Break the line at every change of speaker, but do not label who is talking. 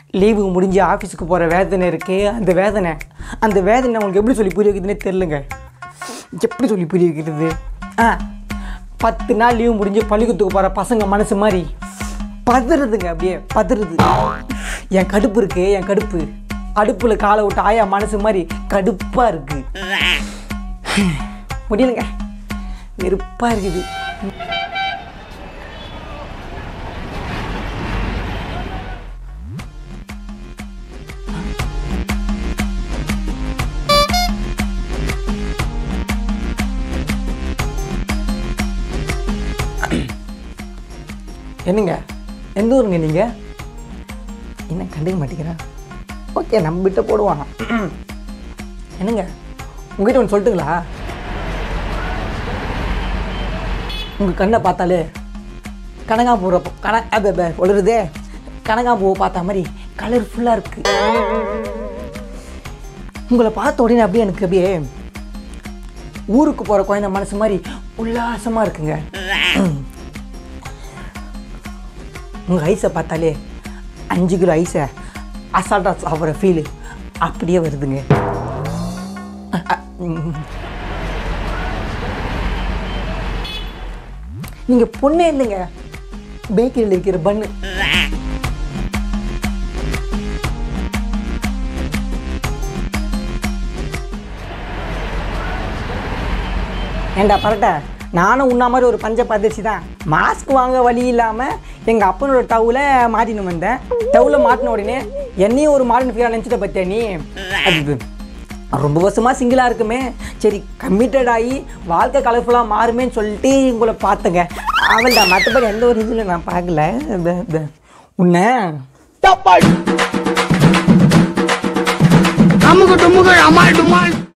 Leave முடிஞ்சு ஆஃபீஸுக்கு போகிற வேதனை இருக்கே அந்த வேதனை அந்த வேதனை உங்களுக்கு எப்படி சொல்லி புரிய வைக்கிறதுனே தெரிலங்க எப்படி சொல்லி புரிய வைக்கிறது ஆ பத்து நாள் லீவு முடிஞ்சு பள்ளிக்கூடத்துக்கு போகிற பசங்க மனசு மாதிரி பதறுதுங்க அப்படியே பதறுது என் கடுப்பு இருக்கு என் கடுப்பு அடுப்பில் காலை விட்டு ஆயா மனசு மாதிரி கடுப்பாக இருக்கு முடியலங்க வெறுப்பாக இருக்குது என்னங்க எந்த ஊருங்க நீங்கள் என்ன கண்டுக்க மாட்டேங்கிறேன் ஓகே நம்மகிட்ட போடுவான் என்னங்க உங்ககிட்ட ஒன்று சொல்லட்டுங்களா உங்கள் கண்ணை பார்த்தாலே கனகாம்பூரை கன அப்ப ஒழுருதே கனகாம்பூவை பார்த்த மாதிரி கலர்ஃபுல்லாக இருக்கு உங்களை பார்த்த உடனே அப்படியே எனக்கு அப்படியே ஊருக்கு போகிற குழந்தை மனசு மாதிரி உல்லாசமாக இருக்குங்க உங்கள் ஐஸை பார்த்தாலே அஞ்சு கிலோ ஐஸை அசால்ட்டாக சாப்பிட்ற ஃபீலு அப்படியே வருதுங்க அ, அ, ம். நீங்கள் பொண்ணே இல்லைங்க பேக்கரியில் இருக்கிற பண்ணு ஏண்டா பரட்ட நானும் உன்ன மாதிரி ஒரு பஞ்ச பதர்ச்சி தான் மாஸ்க் வாங்க வழி இல்லாமல் எங்கள் அப்பனோட டவுல மாட்டின்னு வந்தேன் டவுல மாட்டின உடனே என்னையும் ஒரு மாடர்ன் ஃபீலாக நினச்சிட்ட பத்தியா நீ அது ரொம்ப வருஷமாக சிங்கிளாக இருக்குமே சரி கம்மிட்டட் ஆகி வாழ்க்கை கலர்ஃபுல்லாக மாறுமேன்னு சொல்லிட்டு உங்களை பார்த்தேங்க அவள்டா மற்றபடி எந்த ஒரு இதில் நான் பார்க்கல இந்த- இந்த உன்னை
அமுக டுமுக அமால் டுமால்